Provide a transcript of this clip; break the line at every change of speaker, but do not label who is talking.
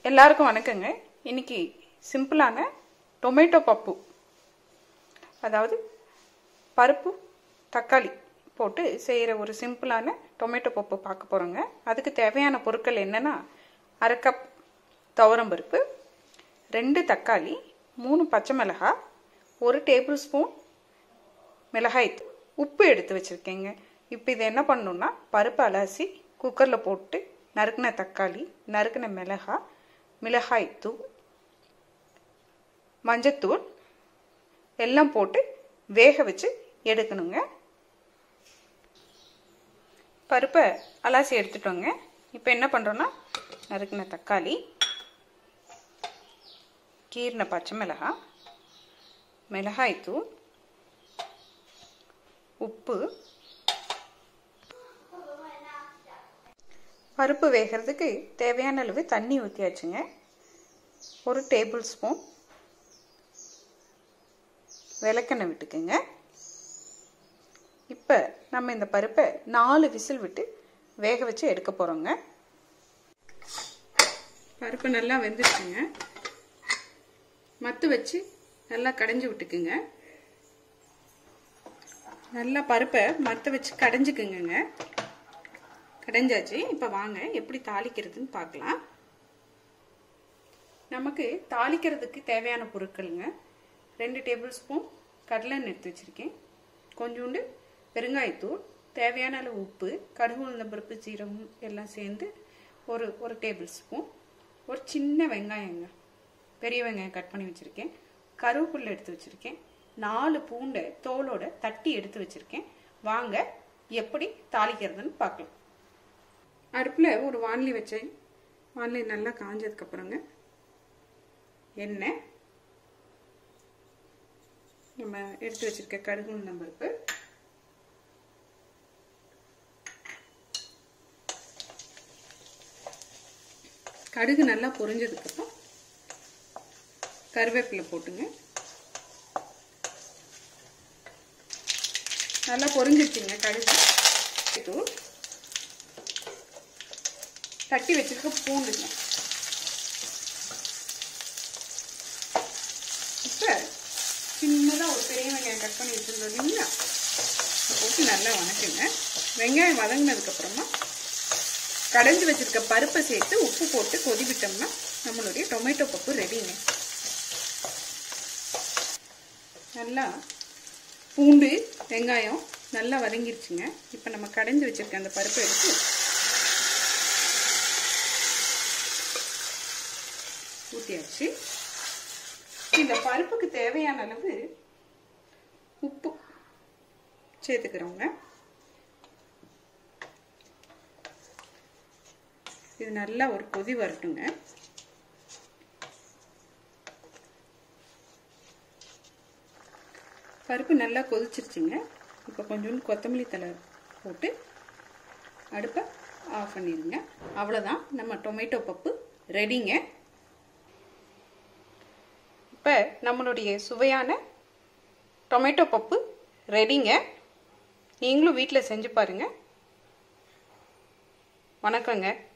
எல்லாருக்கும் வணக்கங்க இன்னைக்கு சிம்பிளான டொமேட்டோ பப்பு அதாவது பருப்பு தக்காளி போட்டு செய்கிற ஒரு சிம்பிளான டொமேட்டோ பப்பு பார்க்க போகிறோங்க அதுக்கு தேவையான பொருட்கள் என்னென்னா அரை கப் துவரம் பருப்பு ரெண்டு தக்காளி மூணு பச்சை மிளகாய் ஒரு டேபிள் ஸ்பூன் மிளகாய் உப்பு எடுத்து வச்சுருக்கேங்க இப்போ இதை என்ன பண்ணணும்னா பருப்பு அலசி குக்கரில் போட்டு நறுக்கின தக்காளி நறுக்கின மிளகாய் மிளகாய் தூள் மஞ்சத்தூள் எல்லாம் போட்டு வேக வச்சு எடுக்கணுங்க பருப்பை அலாசி எடுத்துட்டோங்க இப்போ என்ன பண்ணுறோன்னா நறுக்கின தக்காளி கீரின பச்சை மிளகாய் மிளகாய் தூள் உப்பு பருப்பு வேகிறதுக்கு தேவையான அளவு தண்ணி ஊற்றியாச்சுங்க ஒரு டேபிள் ஸ்பூன் விளக்கெண்ணெய் விட்டுக்குங்க இப்போ நம்ம இந்த பருப்பை நாலு விசில் விட்டு வேக வச்சு எடுக்க போகிறோங்க பருப்பு நல்லா வெந்துருச்சுங்க மத்து வச்சு நல்லா கடைஞ்சி விட்டுக்குங்க நல்லா பருப்பை மத்த வச்சு கடைஞ்சிக்குங்க கடைஞ்சாச்சு இப்போ வாங்க எப்படி தாளிக்கிறதுன்னு பார்க்கலாம் நமக்கு தாளிக்கிறதுக்கு தேவையான பொருட்களுங்க ரெண்டு டேபிள் ஸ்பூன் கடலெண்ணெய் எடுத்து வச்சுருக்கேன் கொஞ்சோண்டு பெருங்காயத்தூள் தேவையான அளவு உப்பு கடுகு உளுந்தம்பருப்பு சீரகம் எல்லாம் சேர்ந்து ஒரு ஒரு டேபிள் ஸ்பூன் ஒரு சின்ன வெங்காயங்க பெரிய வெங்காயம் கட் பண்ணி வச்சுருக்கேன் கருவேப்பிலை எடுத்து வச்சுருக்கேன் நாலு பூண்டை தோலோட தட்டி எடுத்து வச்சுருக்கேன் வாங்க எப்படி தாளிக்கிறதுன்னு பார்க்கலாம் அடுப்பில் ஒரு வானலி வச்சேன் வானலி நல்லா காஞ்சதுக்கப்புறங்க எண்ணெய் நம்ம எடுத்து வச்சிருக்க கடுகு உளுந்தம்பருப்பு கடுகு நல்லா பொரிஞ்சதுக்கப்புறம் கருவேப்பிலை போட்டுங்க நல்லா பொரிஞ்சிருச்சுங்க கடுகு தூள் தட்டி வச்சிருக்க பூண்டுங்க இப்போ சின்னதாக ஒரு பெரிய வெங்காயம் கட் பண்ணி வச்சுருந்தோம் இல்லைங்களா போட்டு நல்லா வணக்குங்க வெங்காயம் வதங்கினதுக்கப்புறமா கடைஞ்சி வச்சிருக்க பருப்பை சேர்த்து உப்பு போட்டு கொதி விட்டோம்னா நம்மளுடைய டொமேட்டோ பப்பு ரெடிங்க நல்லா பூண்டு வெங்காயம் நல்லா வதங்கிருச்சுங்க இப்போ நம்ம கடைஞ்சி வச்சிருக்க அந்த பருப்பை எடுத்து ஊற்றியாச்சு இந்த பருப்புக்கு தேவையான அளவு உப்பு சேர்த்துக்கிறோங்க இது நல்லா ஒரு கொதி வரட்டுங்க பருப்பு நல்லா கொதிச்சிருச்சுங்க இப்போ கொஞ்சோண்டு கொத்தமல்லி தலை போட்டு அடுப்பை ஆஃப் பண்ணிடுங்க அவ்வளோதான் நம்ம டொமேட்டோ பப்பு ரெடிங்க இப்போ நம்மளுடைய சுவையான டொமேட்டோ பப்பு ரெடிங்க நீங்களும் வீட்டில் செஞ்சு பாருங்கள் வணக்கங்க